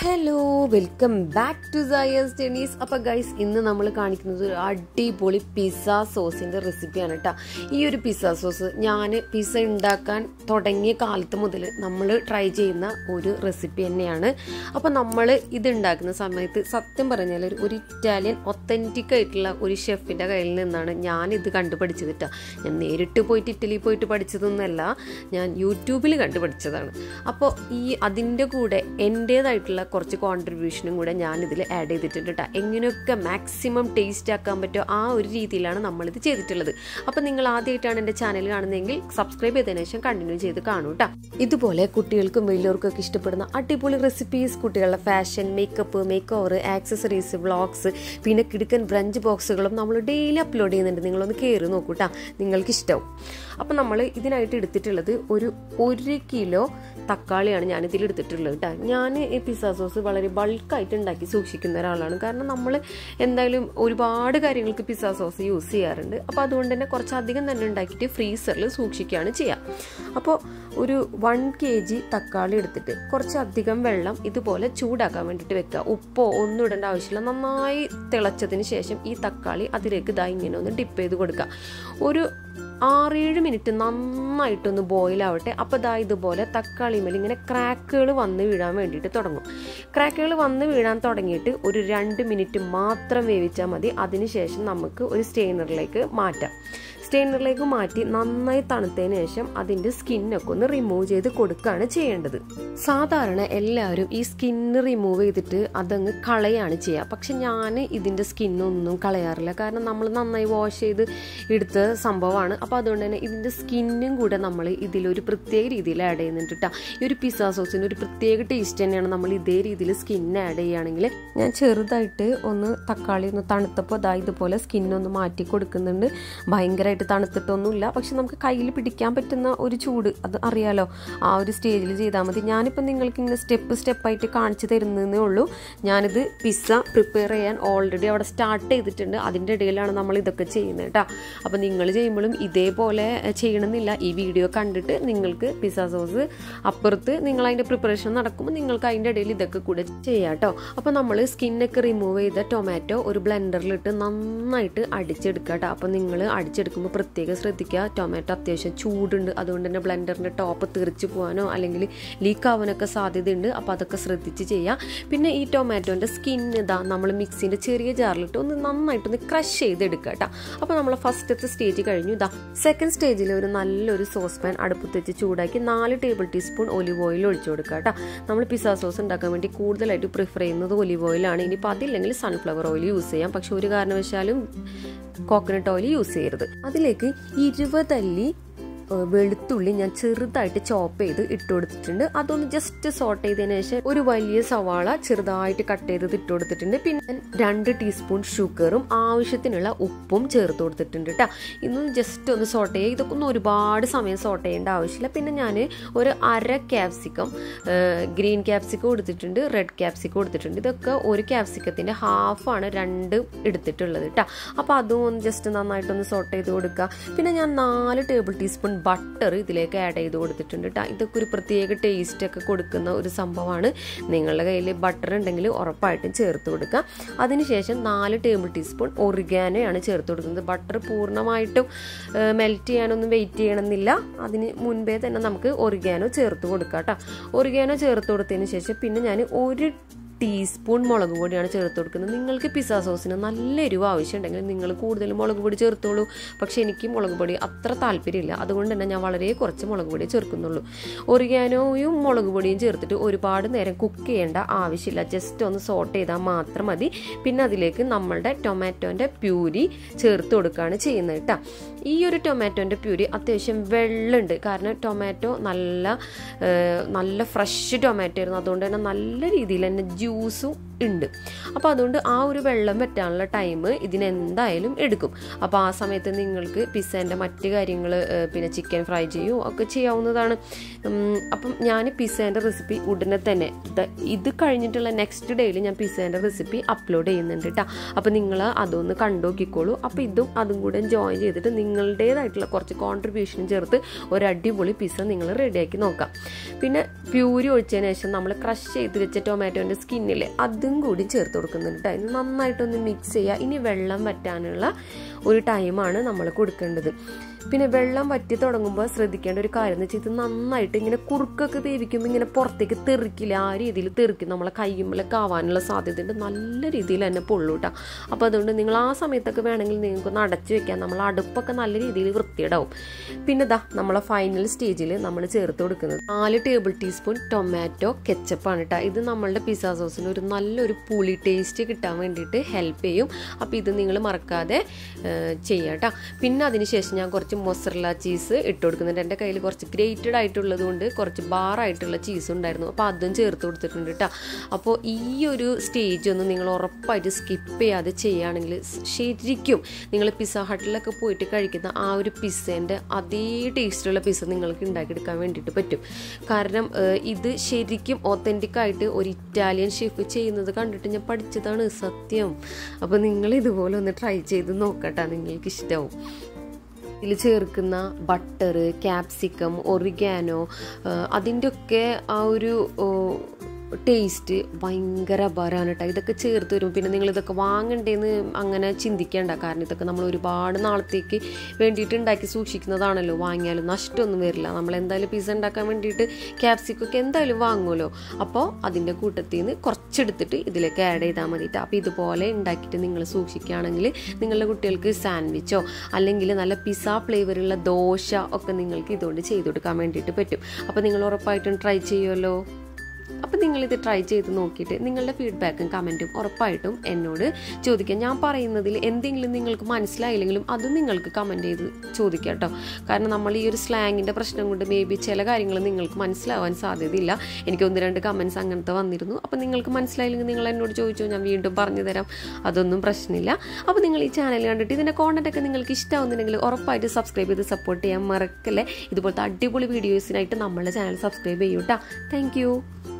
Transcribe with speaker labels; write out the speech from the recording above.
Speaker 1: Hello welcome back to സയസ് ടെനീസ് അപ്പോൾ ഗൈസ് ഇന്ന് നമ്മൾ കാണിക്കുന്നത് ഒരു അടിപൊളി പിസ്സ സോസിൻ്റെ റെസിപ്പിയാണ് കേട്ടോ ഈ ഒരു പിസ്സ സോസ് ഞാൻ പിസ്സ ഉണ്ടാക്കാൻ തുടങ്ങിയ കാലത്ത് മുതൽ നമ്മൾ ട്രൈ ചെയ്യുന്ന ഒരു റെസിപ്പി തന്നെയാണ് അപ്പോൾ നമ്മൾ ഇത് ഉണ്ടാക്കുന്ന സമയത്ത് സത്യം പറഞ്ഞാൽ ഒരു- ഒരു ഇറ്റാലിയൻ ഒത്തൻറ്റിക് ആയിട്ടുള്ള ഒരു ഷെഫിൻ്റെ കയ്യിൽ നിന്നാണ് ഞാൻ ഇത് കണ്ടുപഠിച്ചത് കേട്ടോ ഞാൻ നേരിട്ട് പോയിട്ട് ഇറ്റലി പോയിട്ട് പഠിച്ചതൊന്നുമല്ല ഞാൻ യൂട്യൂബിൽ കണ്ടുപഠിച്ചതാണ് അപ്പോൾ ഈ അതിൻ്റെ കൂടെ എൻ്റേതായിട്ടുള്ള കുറച്ച് കോൺട്രിബ്യൂഷനും കൂടെ ഞാൻ ഇതിൽ ആഡ് ചെയ്തിട്ടുണ്ട് കേട്ടോ എങ്ങനെയൊക്കെ മാക്സിമം ടേസ്റ്റ് ആക്കാൻ പറ്റുമോ ആ ഒരു രീതിയിലാണ് നമ്മളിത് ചെയ്തിട്ടുള്ളത് അപ്പോൾ നിങ്ങൾ ആദ്യമായിട്ടാണ് എൻ്റെ ചാനൽ കാണുന്നതെങ്കിൽ സബ്സ്ക്രൈബ് ചെയ്തതിനു ശേഷം കണ്ടിന്യൂ ചെയ്ത് കാണൂ കേട്ടോ ഇതുപോലെ കുട്ടികൾക്കും വലിയവർക്കും ഒക്കെ ഇഷ്ടപ്പെടുന്ന അടിപൊളി റെസിപ്പീസ് കുട്ടികളുടെ fashion makeup make over accessories vlogs പിന്നെ കിടുക്കൻ ബ്രഞ്ച് ബോക്സുകളും നമ്മൾ ഡെയിലി അപ്ലോഡ് ചെയ്യുന്നുണ്ട് നിങ്ങളൊന്ന് കയറി നോക്കൂ കേട്ടോ നിങ്ങൾക്ക് ഇഷ്ടവും അപ്പം നമ്മൾ ഇതിനായിട്ട് എടുത്തിട്ടുള്ളത് ഒരു ഒരു കിലോ തക്കാളിയാണ് ഞാൻ ഇതിൽ എടുത്തിട്ടുള്ളത് കേട്ടോ ഞാൻ ഈ പിസ്സ സോസ് വളരെ ബൾക്കായിട്ട് ഉണ്ടാക്കി സൂക്ഷിക്കുന്ന ഒരാളാണ് കാരണം നമ്മൾ എന്തായാലും ഒരുപാട് കാര്യങ്ങൾക്ക് പിസ്സ സോസ് യൂസ് ചെയ്യാറുണ്ട് അപ്പോൾ അതുകൊണ്ട് തന്നെ കുറച്ചധികം തന്നെ ഉണ്ടാക്കിയിട്ട് ഫ്രീസറിൽ സൂക്ഷിക്കുകയാണ് ചെയ്യുക അപ്പോൾ ഒരു വൺ കെ ജി തക്കാളി എടുത്തിട്ട് കുറച്ചധികം വെള്ളം ഇതുപോലെ ചൂടാക്കാൻ വേണ്ടിയിട്ട് വെക്കുക ഉപ്പോ ഒന്നും ഇടേണ്ട ആവശ്യമില്ല നന്നായി തിളച്ചതിന് ശേഷം ഈ തക്കാളി അതിലേക്ക് ഇതാ ഇങ്ങനെ ഒന്ന് ഡിപ്പ് ചെയ്ത് കൊടുക്കുക ഒരു ആറേഴ് മിനിറ്റ് നന്നായിട്ടൊന്ന് ബോയിൽ ആവട്ടെ അപ്പോൾ ദാ ഇതുപോലെ തക്കാളി മേൽ ഇങ്ങനെ ക്രാക്കുകൾ വന്ന് വീഴാൻ വേണ്ടിയിട്ട് തുടങ്ങും ക്രാക്കുകൾ വന്ന് വീഴാൻ തുടങ്ങിയിട്ട് ഒരു രണ്ട് മിനിറ്റ് മാത്രം വേവിച്ചാൽ മതി അതിനുശേഷം നമുക്ക് ഒരു സ്റ്റെയിനറിലേക്ക് മാറ്റാം സ്റ്റെയിനറിലേക്ക് മാറ്റി നന്നായി തണുത്തതിന് ശേഷം അതിൻ്റെ സ്കിന്നൊക്കെ ഒന്ന് റിമൂവ് ചെയ്ത് കൊടുക്കുകയാണ് ചെയ്യേണ്ടത് സാധാരണ എല്ലാവരും ഈ സ്കിന്ന് റിമൂവ് ചെയ്തിട്ട് അതങ്ങ് കളയാണ് ചെയ്യുക പക്ഷെ ഞാൻ ഇതിൻ്റെ സ്കിന്നൊന്നും കളയാറില്ല കാരണം നമ്മൾ നന്നായി വാഷ് ചെയ്ത് എടുത്ത സംഭവമാണ് അപ്പോൾ അതുകൊണ്ട് തന്നെ ഇതിൻ്റെ സ്കിന്നും കൂടെ നമ്മൾ ഇതിലൊരു പ്രത്യേക രീതിയിൽ ആഡ് ചെയ്യുന്നുണ്ട് കേട്ടോ ഈ ഒരു പിസ്സ സോസിന് ഒരു പ്രത്യേക ടേസ്റ്റ് തന്നെയാണ് നമ്മൾ ഇതേ രീതിയിൽ സ്കിന്ന് ആഡ് ചെയ്യുകയാണെങ്കിൽ ഞാൻ ചെറുതായിട്ട് ഒന്ന് തക്കാളി ഒന്ന് തണുത്തപ്പോൾ അതാ ഇതുപോലെ സ്കിന്നൊന്ന് മാറ്റി കൊടുക്കുന്നുണ്ട് ഭയങ്കരമായിട്ട് തണുത്തിട്ടൊന്നുമില്ല പക്ഷെ നമുക്ക് കയ്യിൽ പിടിക്കാൻ പറ്റുന്ന ഒരു ചൂട് അത് അറിയാലോ ആ ഒരു സ്റ്റേജിൽ ചെയ്താൽ മതി ഞാനിപ്പോൾ നിങ്ങൾക്ക് ഇങ്ങനെ സ്റ്റെപ്പ് സ്റ്റെപ്പായിട്ട് കാണിച്ചു തരുന്നതേ ഉള്ളൂ ഞാനിത് പിസ്സ പ്രിപ്പയർ ചെയ്യാൻ ഓൾറെഡി അവിടെ സ്റ്റാർട്ട് ചെയ്തിട്ടുണ്ട് അതിൻ്റെ ഇടയിലാണ് നമ്മൾ ഇതൊക്കെ ചെയ്യുന്നത് കേട്ടോ അപ്പോൾ നിങ്ങൾ ചെയ്യുമ്പോഴും ഇതേപോലെ ചെയ്യണമെന്നില്ല ഈ വീഡിയോ കണ്ടിട്ട് നിങ്ങൾക്ക് പിസ്സ സോസ് അപ്പുറത്ത് നിങ്ങൾ അതിൻ്റെ പ്രിപ്പറേഷൻ നടക്കുമ്പോൾ നിങ്ങൾക്ക് അതിൻ്റെ ഇടയിൽ ഇതൊക്കെ കൂടെ ചെയ്യാം കേട്ടോ അപ്പോൾ നമ്മൾ സ്കിന്നൊക്കെ റിമൂവ് ചെയ്ത ടൊമാറ്റോ ഒരു ബ്ലെൻഡറിലിട്ട് നന്നായിട്ട് അടിച്ചെടുക്കുക കേട്ടോ അപ്പോൾ നിങ്ങൾ അടിച്ചെടുക്കുമ്പോൾ പ്രത്യേകം ശ്രദ്ധിക്കുക ടൊമാറ്റോ അത്യാവശ്യം ചൂടുണ്ട് അതുകൊണ്ട് തന്നെ ബ്ലെൻഡറിൻ്റെ ടോപ്പ് തെറിച്ച് പോകാനോ അല്ലെങ്കിൽ ലീക്ക് ആവാനൊക്കെ സാധ്യതയുണ്ട് അപ്പോൾ അതൊക്കെ ശ്രദ്ധിച്ച് ചെയ്യുക പിന്നെ ഈ ടൊമാറ്റോൻ്റെ സ്കിൻ ഇതാ നമ്മൾ മിക്സിൻ്റെ ചെറിയ ജാറിലിട്ട് ഒന്ന് നന്നായിട്ടൊന്ന് ക്രഷ് ചെയ്തെടുക്കുക കേട്ടോ അപ്പോൾ നമ്മൾ ഫസ്റ്റത്തെ സ്റ്റേജ് കഴിഞ്ഞു ഇതാ സെക്കൻഡ് സ്റ്റേജിൽ ഒരു നല്ലൊരു സോസ് പാൻ അടുപ്പത്ത് വെച്ച് ചൂടാക്കി നാല് ടേബിൾ ടീസ്പൂൺ ഒലിവ് ഓയിൽ ഒഴിച്ചു കൊടുക്കുക കേട്ടോ നമ്മൾ പിസ്സ സോസ് ഉണ്ടാക്കാൻ വേണ്ടി കൂടുതലായിട്ട് പ്രിഫർ ചെയ്യുന്നത് ഒലിവ് ഓയിലാണ് ഇനിയിപ്പോൾ അതില്ലെങ്കിൽ സൺഫ്ലവർ ഓയിൽ യൂസ് ചെയ്യാം പക്ഷെ ഒരു കാരണവശാലും കോക്കനട്ട് ഓയിൽ യൂസ് ചെയ്യരുത് അതിലേക്ക് ഇരുപതല്ലി ഏഹ് വെളുത്തുള്ളി ഞാൻ ചെറുതായിട്ട് ചോപ്പ് ചെയ്ത് ഇട്ട് കൊടുത്തിട്ടുണ്ട് അതൊന്ന് ജസ്റ്റ് സോട്ട് ചെയ്തതിന് ശേഷം ഒരു വലിയ സവാള ചെറുതായിട്ട് കട്ട് ചെയ്തത് ഇട്ട് കൊടുത്തിട്ടുണ്ട് പിന്നെ രണ്ട് ടീസ്പൂൺ ഷുഗറും ആവശ്യത്തിനുള്ള ഉപ്പും ചേർത്ത് കൊടുത്തിട്ടുണ്ട് കേട്ടോ ഇതൊന്ന് ജസ്റ്റ് ഒന്ന് സോട്ട് ചെയ്യുക ഇതൊക്കെ ഒന്നും ഒരുപാട് സമയം സോട്ട് ചെയ്യേണ്ട ആവശ്യമില്ല പിന്നെ ഞാൻ ഒരു അര ക്യാപ്സിക്കം ഗ്രീൻ ക്യാപ്സിക്കം കൊടുത്തിട്ടുണ്ട് റെഡ് ക്യാപ്സിക്കം കൊടുത്തിട്ടുണ്ട് ഇതൊക്കെ ഒരു ക്യാപ്സിക്കത്തിൻ്റെ ഹാഫാണ് രണ്ട് എടുത്തിട്ടുള്ളത് കേട്ടോ അപ്പോൾ അതും ഒന്ന് ജസ്റ്റ് നന്നായിട്ടൊന്ന് സോട്ട് ചെയ്ത് കൊടുക്കുക പിന്നെ ഞാൻ നാല് ടേബിൾ ടീസ്പൂൺ ബട്ടർ ഇതിലേക്ക് ആഡ് ചെയ്ത് കൊടുത്തിട്ടുണ്ട് കേട്ടോ ഇതൊക്കെ ഒരു പ്രത്യേക ടേസ്റ്റ് ഒക്കെ കൊടുക്കുന്ന ഒരു സംഭവമാണ് നിങ്ങളുടെ കയ്യിൽ ബട്ടർ ഉണ്ടെങ്കിൽ ഉറപ്പായിട്ടും ചേർത്ത് കൊടുക്കുക അതിനുശേഷം നാല് ടേബിൾ ടീസ്പൂൺ ഒറിഗാനോയാണ് ചേർത്ത് കൊടുക്കുന്നത് ബട്ടർ പൂർണ്ണമായിട്ടും മെൽറ്റ് ചെയ്യാനൊന്നും വെയിറ്റ് ചെയ്യണമെന്നില്ല അതിന് മുൻപേ തന്നെ നമുക്ക് ഒറിഗാനോ ചേർത്ത് കൊടുക്കാം കേട്ടോ ഒറിഗാനോ ചേർത്ത് കൊടുത്തതിന് ശേഷം പിന്നെ ഞാൻ ഒരു ടീസ്പൂൺ മുളക് പൊടിയാണ് ചേർത്ത് കൊടുക്കുന്നത് നിങ്ങൾക്ക് പിസ്സ സോസിന് നല്ല എരിവ് ആവശ്യമുണ്ടെങ്കിൽ നിങ്ങൾ കൂടുതൽ മുളക് പൊടി ചേർത്തോളൂ പക്ഷേ എനിക്ക് മുളക് പൊടി അത്ര താല്പര്യമില്ല അതുകൊണ്ട് തന്നെ ഞാൻ വളരെ കുറച്ച് മുളക് പൊടി ചേർക്കുന്നുള്ളൂ ഒറിഗാനോയും മുളക് പൊടിയും ചേർത്തിട്ട് ഒരുപാട് നേരം കുക്ക് ചെയ്യേണ്ട ആവശ്യമില്ല ജസ്റ്റ് ഒന്ന് സോട്ട് ചെയ്താൽ മാത്രം മതി പിന്നെ അതിലേക്ക് നമ്മളുടെ ടൊമാറ്റോൻ്റെ പ്യൂരി ചേർത്ത് കൊടുക്കുകയാണ് ചെയ്യുന്നത് കേട്ടോ ഈ ഒരു ടൊമാറ്റോൻ്റെ പ്യൂരി അത്യാവശ്യം വെള്ളമുണ്ട് കാരണം ടൊമാറ്റോ നല്ല ഏഹ്, നല്ല ഫ്രഷ് ടൊമാറ്റോ ആയിരുന്നു അതുകൊണ്ട് തന്നെ നല്ല രീതിയിൽ തന്നെ ജ്യൂസും ഉണ്ട് അപ്പോൾ അതുകൊണ്ട് ആ ഒരു വെള്ളം വറ്റാനുള്ള ടൈം ഇതിനെന്തായാലും എടുക്കും അപ്പോൾ ആ സമയത്ത് നിങ്ങൾക്ക് പിസ്സേൻ്റെ മറ്റ് കാര്യങ്ങൾ പിന്നെ ചിക്കൻ ഫ്രൈ ചെയ്യുകയോ ഒക്കെ ചെയ്യാവുന്നതാണ് ഉം, അപ്പം ഞാൻ പിസ്സേൻ്റെ റെസിപ്പി ഉടനെ തന്നെ ദ- ഇത് കഴിഞ്ഞിട്ടുള്ള നെക്സ്റ്റ് ഡേയിൽ ഞാൻ പിസ്സേൻ്റെ റെസിപ്പി അപ്ലോഡ് ചെയ്യുന്നുണ്ട് കേട്ടോ അപ്പോൾ നിങ്ങൾ അതൊന്ന് കണ്ടുനോക്കിക്കോളൂ അപ്പോൾ ഇതും അതും കൂടെ ജോയിൻ ചെയ്തിട്ട് നിങ്ങളുടേതായിട്ടുള്ള കുറച്ച് കോൺട്രിബ്യൂഷനും ചേർത്ത് ഒരു അടിപൊളി പിസ്സ നിങ്ങൾ റെഡിയാക്കി നോക്കാം പിന്നെ പ്യൂരി ഒഴിച്ചതിന് ശേഷം നമ്മൾ ക്രഷ് ചെയ്ത് വെച്ച ടൊമാറ്റോൻ്റെ സ്കിന്നിൽ അതും കൂടി ചേർത്ത് കൊടുക്കുന്നുണ്ട് ട്ടോ. ഇത് നന്നായിട്ടൊന്ന് മിക്സ് ചെയ്യുക ഇനി വെള്ളം വറ്റാനുള്ള ഒരു ടൈമാണ് നമ്മൾ കൊടുക്കേണ്ടത് പിന്നെ വെള്ളം വറ്റി തുടങ്ങുമ്പോൾ ശ്രദ്ധിക്കേണ്ട ഒരു കാര്യം എന്ന് വെച്ചാൽ ഇത് നന്നായിട്ട് ഇങ്ങനെ കുറുക്കൊക്കെ വേവിക്കുമ്പോൾ ഇങ്ങനെ പുറത്തേക്ക് തെറിക്കില്ല ആ രീതിയിൽ തെറിക്കും നമ്മളെ കയ്യുമ്മലൊക്കെ ആവാനുള്ള സാധ്യതയുണ്ട് നല്ല രീതിയിൽ തന്നെ പൊള്ളൂട്ടാ അപ്പോൾ അതുകൊണ്ട് നിങ്ങൾ ആ സമയത്തൊക്കെ വേണമെങ്കിൽ നിങ്ങൾക്ക് ഒന്ന് അടച്ചു വെക്കാം നമ്മൾ അടുപ്പൊക്കെ നല്ല രീതിയിൽ വൃത്തിയിടാവും പിന്നെ ദാ നമ്മളെ ഫൈനൽ സ്റ്റേജിൽ നമ്മൾ ചേർത്ത് കൊടുക്കുന്നത് നാല് ടേബിൾ ടീസ്പൂൺ ടൊമാറ്റോ കെച്ചപ്പാണ് കേട്ടോ ഇത് നമ്മളുടെ പിസ്സ സോസിന് ഒരു നല്ലൊരു പുളി ടേസ്റ്റ് കിട്ടാൻ വേണ്ടിയിട്ട് ഹെൽപ്പ് ചെയ്യും അപ്പോൾ ഇത് നിങ്ങൾ മറക്കാതെ ചെയ്യാം കേട്ടോ പിന്നെ അതിനുശേഷം ഞാൻ കുറച്ച് മൊസറല ചീസ് ഇട്ട് കൊടുക്കുന്നുണ്ട് എൻ്റെ കയ്യിൽ കുറച്ച് ഗ്രേറ്റഡ് ആയിട്ടുള്ളത് കൊണ്ട് കുറച്ച് ബാറായിട്ടുള്ള ചീസ് ഉണ്ടായിരുന്നു അപ്പോൾ അതും ചേർത്ത് കൊടുത്തിട്ടുണ്ട് കേട്ടോ അപ്പോൾ ഈ ഒരു സ്റ്റേജ് ഒന്ന് നിങ്ങൾ ഉറപ്പായിട്ട് സ്കിപ്പ് ചെയ്യാതെ ചെയ്യുകയാണെങ്കിൽ ശരിക്കും നിങ്ങൾ പിസ്സ ഹട്ടിലൊക്കെ പോയിട്ട് കഴിക്കുന്ന ആ ഒരു പിസ്സേൻ്റെ അതേ ടേസ്റ്റുള്ള പിസ്സ നിങ്ങൾക്ക് ഉണ്ടാക്കിയെടുക്കാൻ വേണ്ടിയിട്ട് പറ്റും കാരണം ഏഹ്, ഇത് ശരിക്കും ഒത്തൻറ്റിക് ആയിട്ട് ഒരു ഇറ്റാലിയൻ ഷെഫ് ചെയ്യുന്നത് കണ്ടിട്ട് ഞാൻ പഠിച്ചതാണ് സത്യം അപ്പോൾ നിങ്ങൾ ഇതുപോലെ ഒന്ന് ട്രൈ ചെയ്ത് നോക്കട്ടെ നിങ്ങൾക്ക് ഇഷ്ടമാവും ഇതിൽ ചേർക്കുന്ന ബട്ടർ ക്യാപ്സിക്കം ഒറിഗാനോ അതിൻ്റെ ഒക്കെ ആ ഒരു ടേസ്റ്റ് ഭയങ്കര അപാരമാണ് കേട്ടോ ഇതൊക്കെ ചേർത്ത് വരും പിന്നെ നിങ്ങൾ ഇതൊക്കെ വാങ്ങണ്ടേന്ന് അങ്ങനെ ചിന്തിക്കേണ്ട കാരണം ഇതൊക്കെ നമ്മൾ ഒരുപാട് നാളത്തേക്ക് വേണ്ടിയിട്ട് ഉണ്ടാക്കി സൂക്ഷിക്കുന്നതാണല്ലോ വാങ്ങിയാലും നഷ്ടമൊന്നും വരില്ല നമ്മൾ എന്തായാലും പിസ്സ ഉണ്ടാക്കാൻ വേണ്ടിയിട്ട് ക്യാപ്സിക്കൊക്കെ എന്തായാലും വാങ്ങുമല്ലോ അപ്പോൾ അതിൻ്റെ കൂട്ടത്തിൽ നിന്ന് കുറച്ചെടുത്തിട്ട് ഇതിലേക്ക് ആഡ് ചെയ്താൽ മതിയിട്ട് അപ്പോൾ ഇതുപോലെ ഉണ്ടാക്കിയിട്ട് നിങ്ങൾ സൂക്ഷിക്കുകയാണെങ്കിൽ നിങ്ങളുടെ കുട്ടികൾക്ക് സാൻഡ്വിച്ചോ അല്ലെങ്കിൽ നല്ല പിസ്സ ഫ്ലേവറുള്ള ദോശ ഒക്കെ നിങ്ങൾക്ക് ഇതുകൊണ്ട് ചെയ്ത് കൊടുക്കാൻ വേണ്ടിയിട്ട് പറ്റും അപ്പോൾ നിങ്ങൾ ഉറപ്പായിട്ടും ട്രൈ ചെയ്യുമല്ലോ അപ്പം നിങ്ങളിത് ട്രൈ ചെയ്ത് നോക്കിയിട്ട് നിങ്ങളുടെ ഫീഡ്ബാക്കും കമൻറ്റും ഉറപ്പായിട്ടും എന്നോട് ചോദിക്കാം ഞാൻ പറയുന്നതിൽ എന്തെങ്കിലും നിങ്ങൾക്ക് മനസ്സിലായില്ലെങ്കിലും അതും നിങ്ങൾക്ക് കമൻറ്റ് ചെയ്ത് ചോദിക്കാം കേട്ടോ കാരണം നമ്മൾ ഈ ഒരു സ്ലാങ്ങിൻ്റെ പ്രശ്നം കൊണ്ട് മേ ബി ചില കാര്യങ്ങൾ നിങ്ങൾക്ക് മനസ്സിലാവാൻ സാധ്യതയില്ല എനിക്ക് ഒന്ന് രണ്ട് കമൻസ് അങ്ങനത്തെ വന്നിരുന്നു അപ്പോൾ നിങ്ങൾക്ക് മനസ്സിലായില്ലെങ്കിൽ നിങ്ങൾ എന്നോട് ചോദിച്ചോ ഞാൻ വീണ്ടും പറഞ്ഞു തരാം അതൊന്നും പ്രശ്നമില്ല അപ്പോൾ നിങ്ങൾ ഈ ചാനൽ കണ്ടിട്ട് ഇതിൻ്റെ കോണ്ടന്റ് ഒക്കെ നിങ്ങൾക്ക് ഇഷ്ടമാവുന്നുണ്ടെങ്കിൽ ഉറപ്പായിട്ട് സബ്സ്ക്രൈബ് ചെയ്ത് സപ്പോർട്ട് ചെയ്യാൻ മറക്കല്ലേ ഇതുപോലത്തെ അടിപൊളി വീഡിയോസിനായിട്ട് നമ്മളെ ചാനൽ സബ്സ്ക്രൈബ് ചെയ്യൂട്ടാ താങ്ക്